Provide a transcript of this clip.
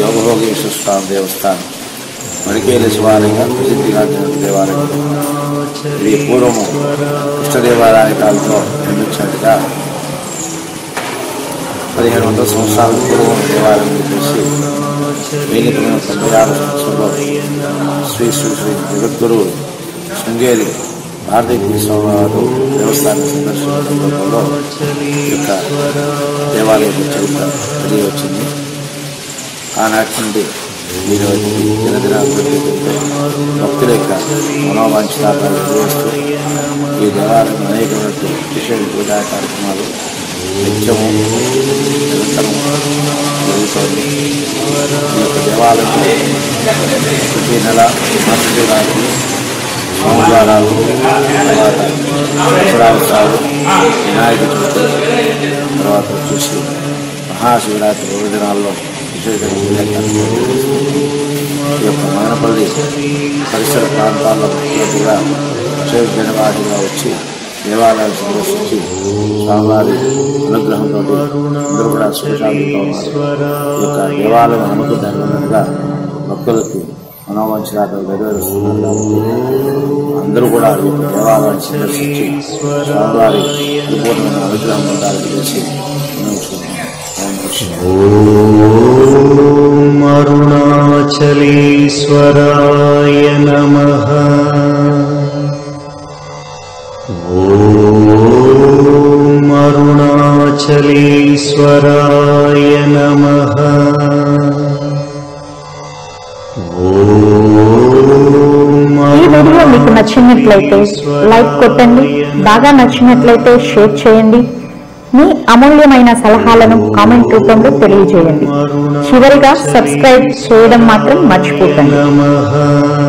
ಯೋಗಭೋಗೇಶ್ವರ ಸ್ವಾಮಿ ದೇವಸ್ಥಾನ ಮಡಿಕೇರಿ ಶಿವಾಲಯ ప్రసిద్ధిగాంచిన దేవాలయం ఇది పూర్వము కృష్ణ దేవాలయ కాలంలో నిర్మించినట్టుగా పదిహేను వందల సంవత్సరాల పూర్వం దేవాలయం చేసి వెయ్యి తొమ్మిది వందల తొంభై ఆరు సంవత్సరంలో శ్రీ శ్రీ శ్రీ జగద్గురు శృంగేరి భారతీయ స్వామివారు దేవస్థానం సందర్శించిన సందర్భంలో ఈ యొక్క దేవాలయం చరిత్ర తెలియ వచ్చింది ఆనాటి నుండి ఈ రోజు దినదిన అభివృద్ధి చెందుతూ భక్తుల యొక్క మనోవాంఛనాలు నిర్వహిస్తూ ఈ దేవాలయం అనేకమైనటువంటి విశేష పూజా కార్యక్రమాలు నిత్యము నిరంతరం జరుగుతోంది ఈ యొక్క దేవాలయంలో ప్రతి నెల మహాశివరాత్రి సోమవారాలు తర్వాత దసరావతాలు వినాయక చవితి తర్వాత వచ్చేసి మహాశివరాత్రి రోజు దినాల్లో విశేషంగా పూజా కార్యక్రమాలు నిర్వహిస్తారు. ఈ యొక్క మదనపల్లి పరిసర ప్రాంతాల్లో భక్తులు కూడా విశేష జనవాహిగా వచ్చి దేవాలయాలు సందర్శించి స్వామివారి అనుగ్రహంతో అందరూ కూడా సుఖశాంతితో ఉన్నారు ఈ యొక్క దేవాలయం అనుకుంటున్నట్టుగా భక్తులకి మనోవంచనాలు నెరవేరుస్తున్నారు కాబట్టి అందరూ కూడా ఈ యొక్క దేవాలయాన్ని సందర్శించి స్వామివారి పరిపూర్ణమైన అనుగ్రహం ఉండాలని చేసి వినియోగించుకుంటున్నాం ఓం కృష్ణ ॐ अरुणाचलेश्वराय नमः ॐ अरुणाचलेश्वराय नमः ॐ ఈ వీడియో మీకు నచ్చినట్లయితే లైక్ కొట్టండి బాగా నచ్చినట్లయితే షేర్ చేయండి మీ అమూల్యమైన సలహాలను కామెంట్ రూపంలో తెలియజేయండి చివరిగా సబ్స్క్రైబ్ చేయడం మాత్రం మర్చిపోకండి नमः